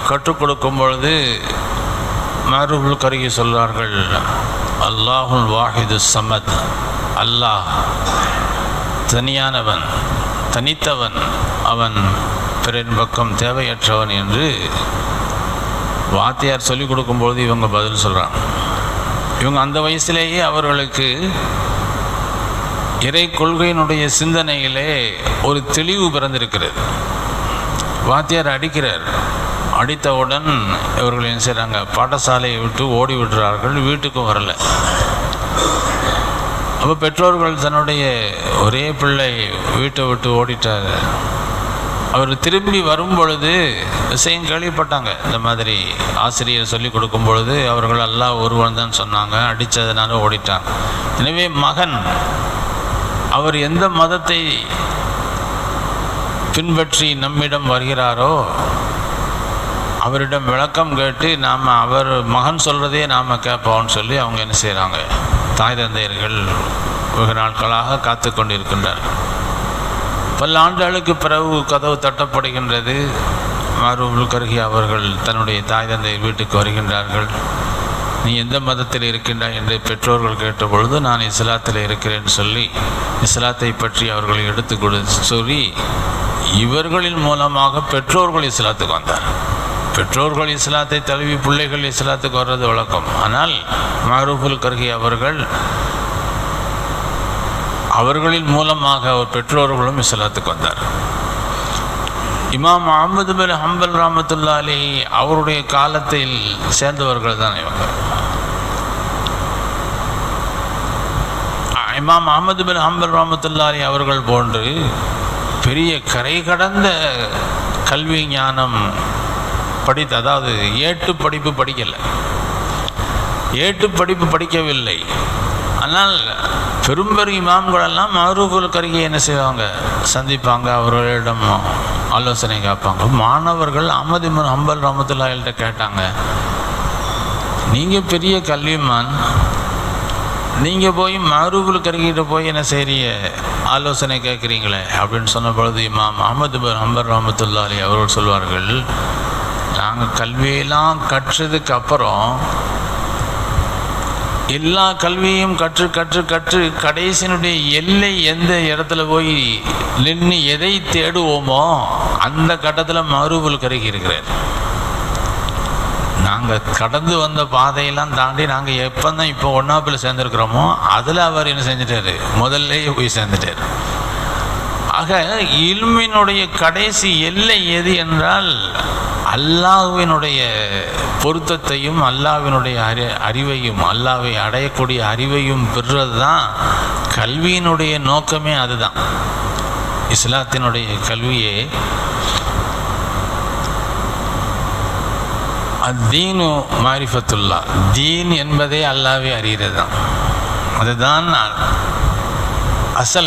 கற்றுக் கொடுக்கும் பொழுது மருபுல் கருகி சொல்வார்கள் அல்லாஹுல் வாஹிது சமத் அல்லாஹ் தனியானவன் தனித்தவன் அவன் பிறன் பக்கம் தேவையற்றவன் என்று வாத்தியார் சொல்லிக் கொடுக்கும்பொழுது இவங்க பதில் சொல்கிறாங்க இவங்க அந்த வயசுலேயே அவர்களுக்கு இறை கொள்கையினுடைய சிந்தனையிலே ஒரு தெளிவு பிறந்திருக்கிறது வாத்தியார் அடிக்கிறார் அடித்தவுடன் இவர்கள் என்ன செய்கிறாங்க பாடசாலையை விட்டு ஓடி விடுறார்கள் வீட்டுக்கும் வரல அப்போ பெற்றோர்கள் தன்னுடைய ஒரே பிள்ளை வீட்டை விட்டு ஓடிட்டார் அவர் திரும்பி வரும் பொழுது விஷயம் கேள்விப்பட்டாங்க இந்த மாதிரி ஆசிரியர் சொல்லிக் கொடுக்கும் பொழுது அவர்கள் எல்லாம் ஒருவன் தான் சொன்னாங்க அடித்ததுனால ஓடிட்டாங்க எனவே மகன் அவர் எந்த மதத்தை பின்பற்றி நம்மிடம் வருகிறாரோ அவரிடம் விளக்கம் கேட்டு நாம் அவர் மகன் சொல்கிறதே நாம் கேட்போம்னு சொல்லி அவங்க என்ன செய்கிறாங்க தாய் தந்தையர்கள் வெகு நாட்களாக காத்து கொண்டிருக்கின்றார்கள் பல ஆண்டுகளுக்கு பிறகு கதவு தட்டப்படுகின்றது மாரூபுல் கருகி அவர்கள் தன்னுடைய தாய் தந்தை வீட்டுக்கு வருகின்றார்கள் நீ எந்த மதத்தில் இருக்கின்றாய் என்று பெற்றோர்கள் கேட்டபொழுது நான் இஸ்லாத்தில் இருக்கிறேன் சொல்லி இஸ்லாத்தை பற்றி அவர்கள் எடுத்து கொடு சொல்லி இவர்களின் மூலமாக பெற்றோர்கள் இஸ்லாத்துக்கு வந்தார் பெற்றோர்கள் இஸ்லாத்தை தழுவி பிள்ளைகள் இஸ்லாத்துக்கு வர்றது வழக்கம் ஆனால் மாரூபுல் கருகி அவர்கள் அவர்களின் மூலமாக அவர் பெற்றோர்களும் இஸ்லாத்துக்கு வந்தார் இமாம் அஹமது பின் ஹம்பல் ராமத்துல்லா அலி அவருடைய காலத்தில் சேர்ந்தவர்கள் தான் இவங்க இமாம் அஹமது பின் ஹம்பல் ராமத்துல்லா அலி அவர்கள் போன்று பெரிய கரை கடந்த கல்வி ஞானம் படித்த அதாவது ஏட்டு படிப்பு படிக்கலை ஏட்டு படிப்பு படிக்கவில்லை ஆனால் பெரும்பெரும் இமாம்களெல்லாம் மருகுல் கருகி என்ன செய்வாங்க சந்திப்பாங்க அவர்களிடம் ஆலோசனை கேட்பாங்க மாணவர்கள் அஹமது இமன் ஹம்பல் ரமத்துல்லாஹிட்ட கேட்டாங்க நீங்கள் பெரிய கல்விமான் நீங்கள் போய் மருகுல் கருகிட்ட போய் என்ன செய்றீங்க ஆலோசனை கேட்குறீங்களே அப்படின்னு சொன்ன பொழுது இமாம் அஹமது பின் ஹம்பல் ரஹமத்துல்லா அலி அவர்கள் சொல்வார்கள் நாங்கள் கல்வியெல்லாம் கற்றதுக்கு அப்புறம் எல்லா கல்வியும் கற்று கற்று கற்று கடைசியினுடைய எல்லை எந்த இடத்துல போய் நின்று எதை தேடுவோமோ அந்த கட்டத்தில் மறுபுல் கருகி இருக்கிறார் நாங்கள் கடந்து வந்த பாதையெல்லாம் தாண்டி நாங்கள் எப்போ தான் இப்போ ஒன்றாப்பில் சேர்ந்துருக்கிறோமோ அதில் அவர் என்ன செஞ்சிட்டாரு முதல்லையே போய் சேர்ந்துட்டார் ஆக இல்மினுடைய கடைசி எல்லை எது என்றால் அல்லாஹ்வினுடைய பொருத்தத்தையும் அல்லாஹ்வினுடைய அறி அறிவையும் அல்லாவை அடையக்கூடிய அறிவையும் பெறுறது தான் கல்வியினுடைய நோக்கமே அதுதான் இஸ்லாத்தினுடைய கல்வியே அத்தீனு மாரிஃபத்துல்லா தீன் என்பதே அல்லாவே அறிகிறது தான் அதுதான் அசல்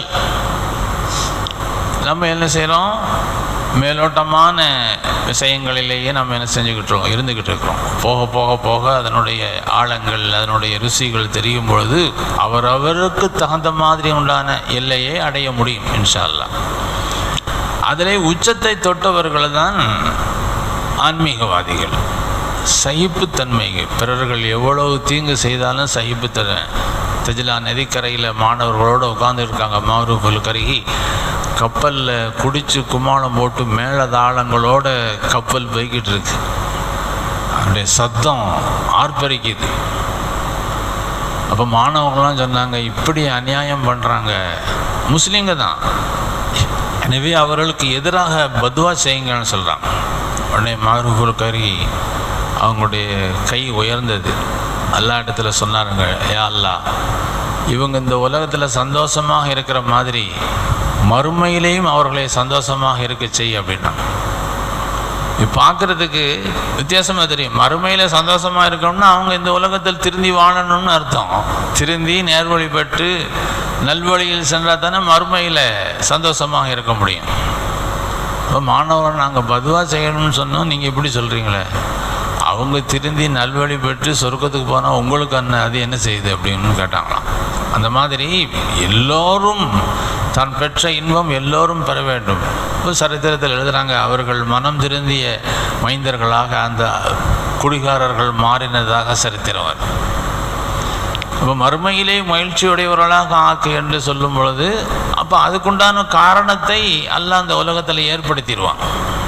நம்ம என்ன செய்கிறோம் மேலோட்டமான விஷயங்களிலேயே நம்ம என்ன செஞ்சுக்கிட்டு இருந்துக்கிட்டு இருக்கிறோம் போக போக போக அதனுடைய ஆழங்கள் அதனுடைய ருசிகள் தெரியும் பொழுது அவரவருக்கு தகுந்த மாதிரி உண்டான எல்லையை அடைய முடியும் இன்ஷா அல்லாஹ் அதிலே உச்சத்தை தொட்டவர்கள் தான் ஆன்மீகவாதிகள் சகிப்புத்தன்மை பிறர்கள் எவ்வளவு தீங்கு செய்தாலும் சகிப்புத்தன்மை தஜிலா நதிக்கரையில் மாணவர்களோடு உட்காந்துருக்காங்க மாரூஃபுல் கருகி கப்பலில் குடிச்சு குமாரம் போட்டு மேலதாளங்களோட கப்பல் போய்கிட்டு இருக்கு அவருடைய சத்தம் ஆர்ப்பரிக்குது அப்போ மாணவர்கள்லாம் சொன்னாங்க இப்படி அநியாயம் பண்ணுறாங்க முஸ்லீங்க தான் எனவே அவர்களுக்கு எதிராக பத்வா செய்யுங்கன்னு சொல்கிறாங்க உடனே மாரூஃபுல் கருகி அவங்களுடைய கை உயர்ந்தது அல்லா இடத்துல சொன்னாருங்க யா அல்லா இவங்க இந்த உலகத்தில் சந்தோஷமாக இருக்கிற மாதிரி மறுமையிலேயும் அவர்களை சந்தோஷமாக இருக்க செய் அப்படின்னா இது பார்க்குறதுக்கு வித்தியாசமாக தெரியும் மறுமையில் சந்தோஷமாக இருக்கணும்னா அவங்க இந்த உலகத்தில் திருந்தி வாழணும்னு அர்த்தம் திருந்தி நேர்வழி பெற்று நல்வழியில் சென்றால் தானே மறுமையில் சந்தோஷமாக இருக்க முடியும் இப்போ மாணவர்கள் நாங்கள் பதுவாக செய்யணும்னு சொன்னோம் நீங்கள் இப்படி சொல்கிறீங்களே அவங்க திருந்தி நல்வழி பெற்று சொர்க்கத்துக்கு போனால் உங்களுக்கு என்ன அது என்ன செய்யுது அப்படின்னு கேட்டாங்களாம் அந்த மாதிரி எல்லோரும் தான் பெற்ற இன்பம் எல்லோரும் பெற வேண்டும் அப்போ சரித்திரத்தில் எழுதுகிறாங்க அவர்கள் மனம் திருந்திய மைந்தர்களாக அந்த குடிகாரர்கள் மாறினதாக சரித்திரம் வரும் அப்போ மறுமையிலே மகிழ்ச்சியுடையவர்களாக ஆக்கு என்று சொல்லும் பொழுது அப்போ அதுக்குண்டான காரணத்தை அல்லாஹ் அந்த உலகத்தில் ஏற்படுத்திடுவான்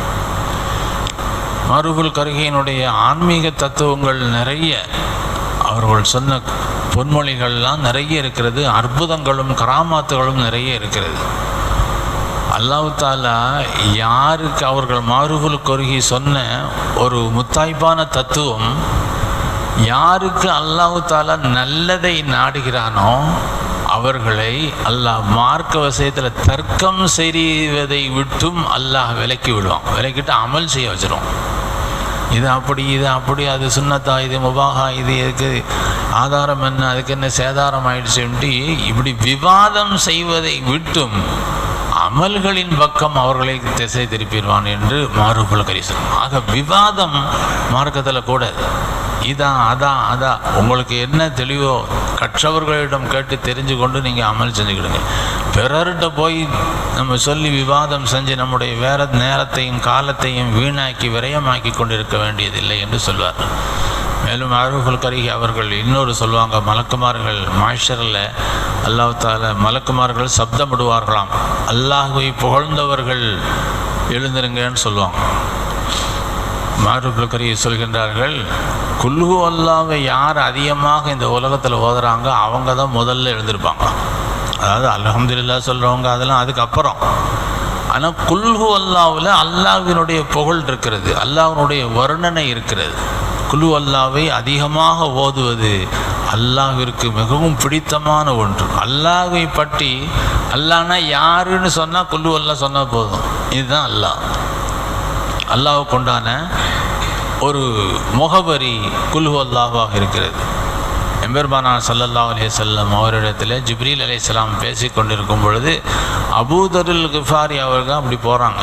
மறுபுல் கருகையினுடைய ஆன்மீக தத்துவங்கள் நிறைய அவர்கள் சொன்ன பொன்மொழிகள்லாம் நிறைய இருக்கிறது அற்புதங்களும் கராமாத்துகளும் நிறைய இருக்கிறது அல்லாஹு தாலா யாருக்கு அவர்கள் மாறுகுல் கொருகி சொன்ன ஒரு முத்தாய்ப்பான தத்துவம் யாருக்கு அல்லாஹு தாலா நல்லதை நாடுகிறானோ அவர்களை அல்லாஹ் மார்க்க விஷயத்தில் தர்க்கம் செய்வதை விட்டும் அல்லாஹ் விலக்கி விடுவான் விலக்கிட்டு அமல் செய்ய வச்சிருவான் இது அப்படி இது அப்படி அது சுண்ணத்தா இது முபாகா இது எதுக்கு ஆதாரம் என்ன அதுக்கு என்ன சேதாரம் ஆயிடுச்சுன்ட்டு இப்படி விவாதம் செய்வதை விட்டும் அமல்களின் பக்கம் அவர்களை திசை திருப்பிடுவான் என்று மாறுபல கரிசனம் ஆக விவாதம் மார்க்கத்தில் கூடாது இதான் அதான் அதான் உங்களுக்கு என்ன தெளிவோ கற்றவர்களிடம் கேட்டு தெரிஞ்சு கொண்டு நீங்கள் அமல் செஞ்சுக்கிடுங்க பிறர்கிட்ட போய் நம்ம சொல்லி விவாதம் செஞ்சு நம்முடைய வேற நேரத்தையும் காலத்தையும் வீணாக்கி விரயமாக்கி கொண்டிருக்க வேண்டியதில்லை என்று சொல்வார் மேலும் அருகுல் கரிகி அவர்கள் இன்னொரு சொல்லுவாங்க மலக்குமார்கள் மாஷரில் அல்லாஹ் தால மலக்குமார்கள் சப்தமிடுவார்களாம் அல்லாஹுவை புகழ்ந்தவர்கள் எழுந்திருங்கன்னு சொல்லுவாங்க மாருபுல் கரியை சொல்கின்றார்கள் குல்ஹு அல்லாவை யார் அதிகமாக இந்த உலகத்தில் ஓதுறாங்க அவங்க தான் முதல்ல எழுந்திருப்பாங்க அதாவது அல்ஹம்துலில்லா சொல்கிறவங்க அதெல்லாம் அதுக்கப்புறம் ஆனால் குல்ஹு அல்லாவில் அல்லாஹ்வினுடைய புகழ் இருக்கிறது அல்லாஹ்வினுடைய வர்ணனை இருக்கிறது குலு அல்லாவை அதிகமாக ஓதுவது அல்லாஹ்விற்கு மிகவும் பிடித்தமான ஒன்று அல்லாஹ்வை பற்றி அல்லாஹ்னா யாருன்னு சொன்னால் குல்லு அல்லாஹ் சொன்னால் போதும் இதுதான் அல்லாஹ் அல்லாஹ் கொண்டான ஒரு முகவரி குல்ஹு அல்லாஹாக இருக்கிறது எம்பெருமானா சல்லல்லா அலைய செல்லம் அவரிடத்தில் ஜிப்ரீல் அலையாம் பேசி கொண்டிருக்கும் பொழுது அபூதருல் கிஃபாரி அவர்கள் அப்படி போகிறாங்க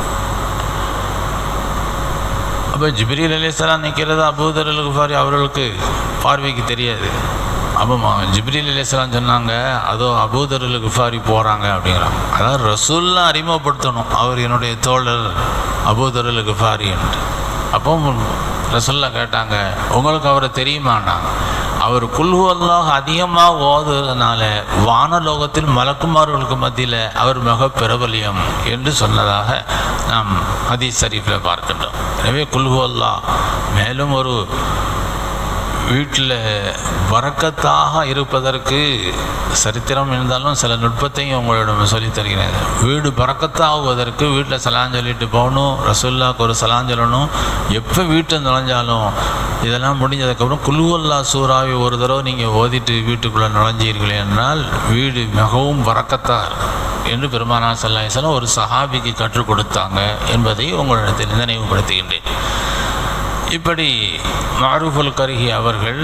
அப்போ ஜிப்ரீல் அலையாம் நிற்கிறது அபூதருல் கிஃபாரி அவர்களுக்கு பார்வைக்கு தெரியாது அப்போ ஜிப்ரீல் அலையாம் சொன்னாங்க அதோ அபூதருல் கிஃபாரி போகிறாங்க அப்படிங்கிறாங்க அதாவது ரசூல்லாம் அறிமுகப்படுத்தணும் அவர் என்னுடைய தோழர் அபூதருல் கிஃபாரி என்று அப்போ ரசூல்லா கேட்டாங்க உங்களுக்கு அவரை தெரியுமாண்ணா அவர் குல்ஹு அல்லாஹ் அதிகமாக ஓதுறதுனால வானலோகத்தில் மலக்குமார்களுக்கு மத்தியில் அவர் மிக பிரபலியம் என்று சொன்னதாக நாம் ஹதீஸ் ஷரீஃபில் பார்க்கின்றோம் எனவே குல்ஹு அல்லாஹ் மேலும் ஒரு வீட்டில் வரக்கத்தாக இருப்பதற்கு சரித்திரம் இருந்தாலும் சில நுட்பத்தையும் உங்களிடம் சொல்லித் தருகிறேன் வீடு பறக்கத்தாகுவதற்கு வீட்டில் சலான் சொல்லிட்டு போகணும் ரசுல்லாவுக்கு ஒரு சலான் சொல்லணும் எப்போ வீட்டை நுழைஞ்சாலும் இதெல்லாம் முடிஞ்சதுக்கப்புறம் குல்வல்லா சூறாவை ஒரு தடவை நீங்கள் ஓதிட்டு வீட்டுக்குள்ளே நுழைஞ்சீர்கள் என்றால் வீடு மிகவும் வரக்கத்தாக இருக்கும் என்று பெருமானா சல்லாஹலம் ஒரு சஹாபிக்கு கற்றுக் கொடுத்தாங்க என்பதை உங்களிடத்தில் நினைவுபடுத்துகின்றேன் இப்படி மாரூஃபுல் கருகி அவர்கள்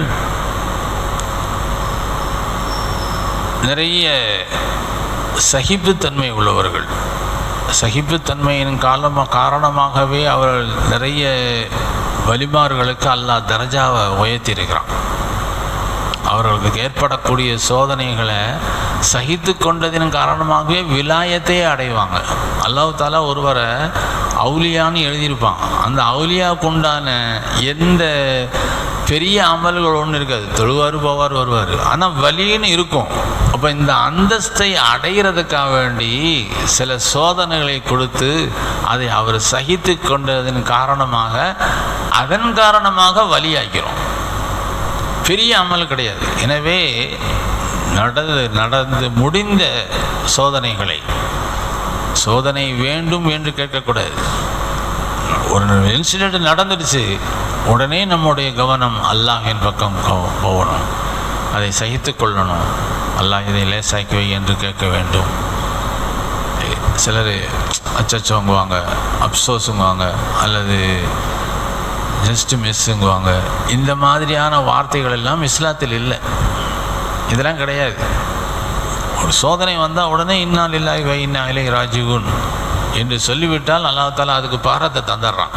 நிறைய சகிப்புத்தன்மை உள்ளவர்கள் சகிப்புத்தன்மையின் காலமாக காரணமாகவே அவர்கள் நிறைய வலிமார்களுக்கு அல்லாஹ் தரஜாவை உயர்த்தியிருக்கிறான் அவர்களுக்கு ஏற்படக்கூடிய சோதனைகளை சகித்து கொண்டதின் காரணமாகவே விலாயத்தையே அடைவாங்க அல்லாஹ் தாலா ஒருவரை அவுலியான்னு எழுதியிருப்பான் அந்த அவுலியாவுக்கு உண்டான எந்த பெரிய அமல்கள் ஒன்றும் இருக்காது தொழுவார் போவார் வருவார் ஆனால் வலின்னு இருக்கும் அப்போ இந்த அந்தஸ்தை அடைகிறதுக்காக வேண்டி சில சோதனைகளை கொடுத்து அதை அவர் சகித்து கொண்டதன் காரணமாக அதன் காரணமாக வலியாக்கிறோம் பெரிய அமல் கிடையாது எனவே நடந்து நடந்து முடிந்த சோதனைகளை சோதனை வேண்டும் என்று கேட்கக்கூடாது ஒரு இன்சிடெண்ட் நடந்துடுச்சு உடனே நம்முடைய கவனம் அல்லாஹின் பக்கம் போகணும் அதை சகித்து கொள்ளணும் அல்லாஹ் இதை லேசாக்கி வை என்று கேட்க வேண்டும் சிலர் அச்சச்சோங்குவாங்க அப்சோஸுங்குவாங்க அல்லது ஜஸ்ட் மிஸ்ஸுங்குவாங்க இந்த மாதிரியான வார்த்தைகள் எல்லாம் இஸ்லாத்தில் இல்லை இதெல்லாம் கிடையாது ஒரு சோதனை வந்தால் உடனே இன்னால் இல்லாய் வை இன்னா இலை ராஜீவன் என்று சொல்லிவிட்டால் அல்லாஹால அதுக்கு பாரத்தை தந்துடுறான்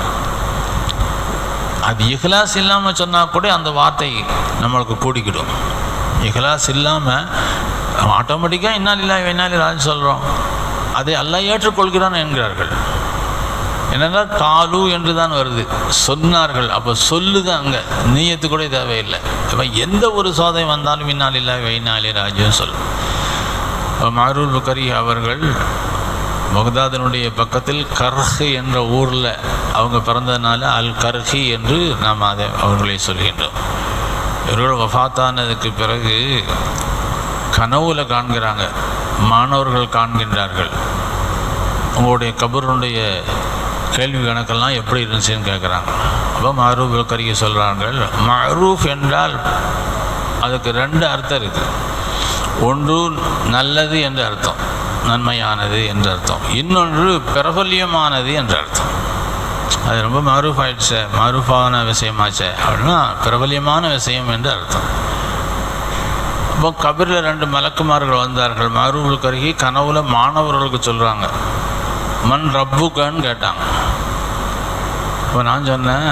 அது இஹ்லாஸ் இல்லாமல் சொன்னால் கூட அந்த வார்த்தை நம்மளுக்கு கூடிக்கிடும் இஹ்லாஸ் இல்லாமல் ஆட்டோமேட்டிக்காக இன்னால் இல்லாய் வைனாலி ராஜ் சொல்கிறோம் அதை அல்லாஹ் ஏற்றுக்கொள்கிறான் என்கிறார்கள் என்னன்னா காலு என்று தான் வருது சொன்னார்கள் அப்போ சொல்லுதான் அங்கே நீயத்து கூட தேவையில்லை இப்போ எந்த ஒரு சோதனை வந்தாலும் இன்னால் இல்லை வைனாலே ராஜ்யம் சொல் மாரூல் புக்கரி அவர்கள் பக்தாதனுடைய பக்கத்தில் கர்ஹு என்ற ஊரில் அவங்க பிறந்ததுனால அல் கர்ஹி என்று நாம் அதை அவர்களை சொல்கின்றோம் இவர்கள் வஃபாத்தானதுக்கு பிறகு கனவுல காண்கிறாங்க மாணவர்கள் காண்கின்றார்கள் உங்களுடைய கபருடைய கேள்வி கணக்கெல்லாம் எப்படி இருந்துச்சுன்னு கேட்குறாங்க அப்போ மரூப் கருகி சொல்கிறாங்க மரூஃப் என்றால் அதுக்கு ரெண்டு அர்த்தம் இருக்குது ஒன்று நல்லது என்ற அர்த்தம் நன்மையானது என்ற அர்த்தம் இன்னொன்று பிரபல்யமானது என்ற அர்த்தம் அது ரொம்ப மரூஃப் ஆயிடுச்சே மரூஃபான விஷயமாச்சே அப்படின்னா பிரபல்யமான விஷயம் என்று அர்த்தம் அப்போ கபிரில் ரெண்டு மலக்குமார்கள் வந்தார்கள் மரூபுல் கருகி கனவுல மாணவர்களுக்கு சொல்கிறாங்க மண் ரப்புக்கன்னு கேட்டாங்க இப்போ நான் சொன்னேன்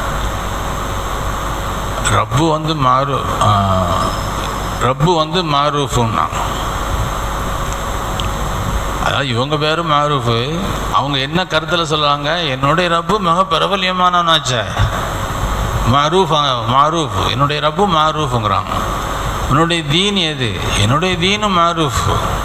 ரப்பு வந்து மாறு ஆ, ரப்பு வந்து மாரூஃபுன்னா அதாவது இவங்க பேர் மாரூஃபு அவங்க என்ன கருத்தில் சொல்கிறாங்க என்னுடைய ரப்பு மிக பிரபல்யமானவனாச்சே மாரூஃப் மாரூஃப் என்னுடைய ரப்பு மாரூஃபுங்கிறாங்க உன்னுடைய தீன் எது என்னுடைய தீனும் மாரூஃப்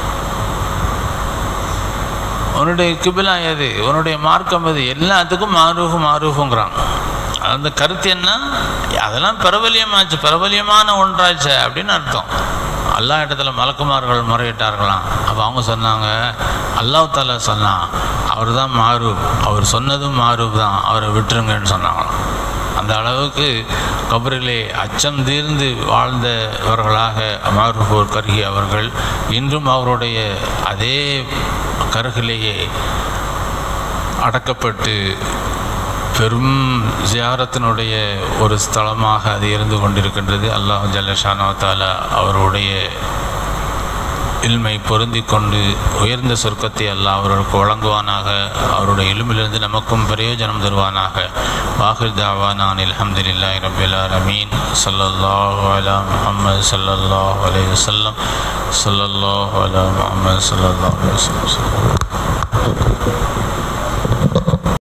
உன்னுடைய கிபிலா எது உன்னுடைய மார்க்கம் எது எல்லாத்துக்கும் மாரூஃபு மாரூஃபுங்கிறாங்க அந்த கருத்து என்ன அதெல்லாம் பிரபல்யமாச்சு பிரபல்யமான ஒன்றாச்சு அப்படின்னு அர்த்தம் அல்லா இடத்துல மலக்குமார்கள் முறையிட்டார்களாம் அப்போ அவங்க சொன்னாங்க அல்லாஹ் தாலா சொன்னான் அவர் தான் மாரூப் அவர் சொன்னதும் மாரூப் தான் அவரை விட்டுருங்கன்னு சொன்னாங்களாம் அந்த அளவுக்கு கபரிலே அச்சம் தீர்ந்து வாழ்ந்தவர்களாக மாரூபூர் கருகி அவர்கள் இன்றும் அவருடைய அதே கருகிலேயே அடக்கப்பட்டு பெரும் ஜியாரத்தினுடைய ஒரு ஸ்தலமாக அது இருந்து கொண்டிருக்கின்றது அல்லாஹ் ஜல்லஷானோ தாலா அவருடைய இல்மை பொருந்தி கொண்டு உயர்ந்த சொர்க்கத்தை அல்லாஹ் அவர்களுக்கு வழங்குவானாக அவருடைய இலுமிலிருந்து நமக்கும் பிரயோஜனம் தருவானாக வாஹிர் தாவானான் அல்ஹம்துலில்லாஹி ரபில் ஆலமீன் ஸல்லல்லாஹு அலா முஹம்மது ஸல்லல்லாஹு அலைஹி வஸல்லம் ஸல்லல்லாஹு அலா முஹம்மது ஸல்லல்லாஹு அலைஹி வஸல்லம்